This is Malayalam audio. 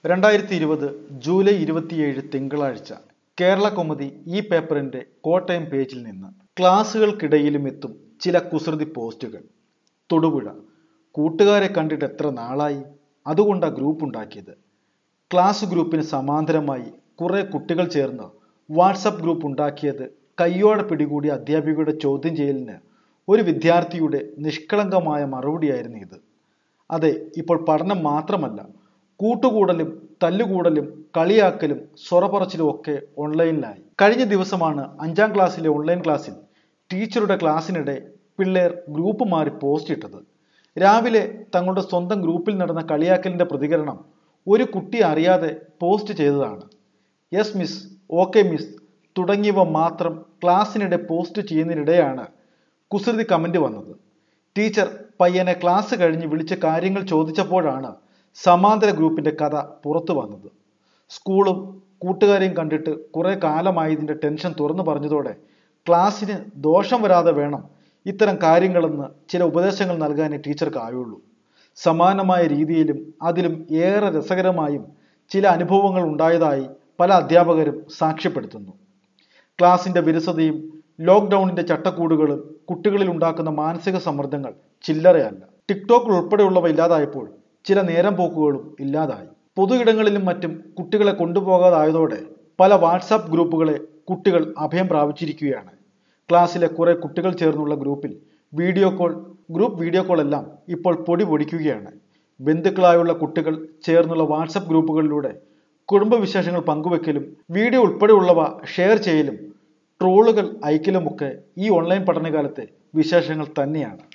രണ്ടായിരത്തി ഇരുപത് ജൂലൈ ഇരുപത്തിയേഴ് തിങ്കളാഴ്ച കേരള കൗമുദി ഈ പേപ്പറിന്റെ കോട്ടയം പേജിൽ നിന്ന് ക്ലാസുകൾക്കിടയിലും എത്തും ചില കുസൃതി പോസ്റ്റുകൾ തൊടുപുഴ കൂട്ടുകാരെ കണ്ടിട്ട് എത്ര നാളായി അതുകൊണ്ടാ ഗ്രൂപ്പ് ഉണ്ടാക്കിയത് ക്ലാസ് ഗ്രൂപ്പിന് സമാന്തരമായി കുറെ കുട്ടികൾ ചേർന്ന് വാട്സപ്പ് ഗ്രൂപ്പ് ഉണ്ടാക്കിയത് കയ്യോടെ പിടികൂടിയ അധ്യാപികയുടെ ചോദ്യം ചെയ്യലിന് ഒരു വിദ്യാർത്ഥിയുടെ നിഷ്കളങ്കമായ മറുപടിയായിരുന്നു ഇത് അതെ ഇപ്പോൾ പഠനം മാത്രമല്ല കൂട്ടുകൂടലും തല്ലുകൂടലും കളിയാക്കലും സ്വറപറച്ചിലും ഒക്കെ ഓൺലൈനിലായി കഴിഞ്ഞ ദിവസമാണ് അഞ്ചാം ക്ലാസ്സിലെ ഓൺലൈൻ ക്ലാസ്സിൽ ടീച്ചറുടെ ക്ലാസ്സിനിടെ പിള്ളേർ ഗ്രൂപ്പ് മാറി പോസ്റ്റ് ഇട്ടത് രാവിലെ തങ്ങളുടെ സ്വന്തം ഗ്രൂപ്പിൽ നടന്ന കളിയാക്കലിന്റെ പ്രതികരണം ഒരു കുട്ടി അറിയാതെ പോസ്റ്റ് ചെയ്തതാണ് യെസ് മിസ് ഓക്കെ മിസ് തുടങ്ങിയവ മാത്രം ക്ലാസ്സിനിടെ പോസ്റ്റ് ചെയ്യുന്നതിനിടെയാണ് കുസൃതി കമന്റ് വന്നത് ടീച്ചർ പയ്യനെ ക്ലാസ് കഴിഞ്ഞ് വിളിച്ച് കാര്യങ്ങൾ ചോദിച്ചപ്പോഴാണ് സമാന്തര ഗ്രൂപ്പിന്റെ കഥ പുറത്തു വന്നത് സ്കൂളും കൂട്ടുകാരെയും കണ്ടിട്ട് കുറെ കാലമായതിന്റെ ടെൻഷൻ തുറന്നു പറഞ്ഞതോടെ ക്ലാസ്സിന് ദോഷം വരാതെ വേണം ഇത്തരം കാര്യങ്ങളെന്ന് ചില ഉപദേശങ്ങൾ നൽകാനേ ടീച്ചർക്ക് ആയുള്ളൂ സമാനമായ രീതിയിലും അതിലും ഏറെ രസകരമായും ചില അനുഭവങ്ങൾ ഉണ്ടായതായി പല അധ്യാപകരും സാക്ഷ്യപ്പെടുത്തുന്നു ക്ലാസിന്റെ വിരസതയും ലോക്ക്ഡൌണിന്റെ ചട്ടക്കൂടുകളും കുട്ടികളിൽ ഉണ്ടാക്കുന്ന മാനസിക സമ്മർദ്ദങ്ങൾ ചില്ലറയല്ല ടിക്ടോക്ക് ഉൾപ്പെടെയുള്ളവ ഇല്ലാതായപ്പോൾ ചില നേരം പോക്കുകളും ഇല്ലാതായി പൊതു ഇടങ്ങളിലും മറ്റും കുട്ടികളെ കൊണ്ടുപോകാതായതോടെ പല വാട്സാപ്പ് ഗ്രൂപ്പുകളെ കുട്ടികൾ അഭയം പ്രാപിച്ചിരിക്കുകയാണ് ക്ലാസ്സിലെ കുറെ കുട്ടികൾ ചേർന്നുള്ള ഗ്രൂപ്പിൽ video call group video call എല്ലാം ഇപ്പോൾ പൊടി പൊടിക്കുകയാണ് ബന്ധുക്കളായുള്ള കുട്ടികൾ ചേർന്നുള്ള വാട്സപ്പ് ഗ്രൂപ്പുകളിലൂടെ കുടുംബവിശേഷങ്ങൾ പങ്കുവെക്കലും വീഡിയോ ഉൾപ്പെടെയുള്ളവ ഷെയർ ചെയ്യലും ട്രോളുകൾ അയക്കലുമൊക്കെ ഈ ഓൺലൈൻ പഠനകാലത്തെ വിശേഷങ്ങൾ തന്നെയാണ്